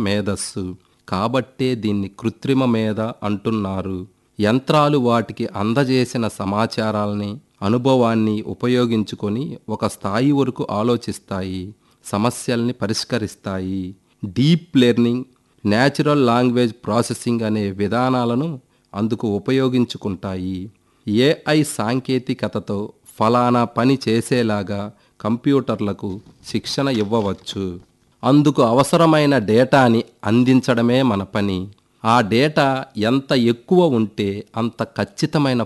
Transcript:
మేధస్సు కాబట్టే దీన్ని కృత్రిమ మేధ అంటున్నారు యంత్రాలు వాటికి అందజేసిన సమాచారాల్ని అనుభవాన్ని ఉపయోగించుకొని ఒక స్థాయి వరకు ఆలోచిస్తాయి సమస్యల్ని పరిష్కరిస్తాయి deep learning natural language processing అనే విధానాలను అందుకు ఉపయోగించుకుంటాయి ఏఐ సాంకేతికతతో ఫలానా పని చేసేలాగా కంప్యూటర్లకు శిక్షణ ఇవ్వవచ్చు అందుకు అవసరమైన డేటాని అందించడమే మన పని ఆ డేటా ఎంత ఎక్కువ ఉంటే అంత ఖచ్చితమైన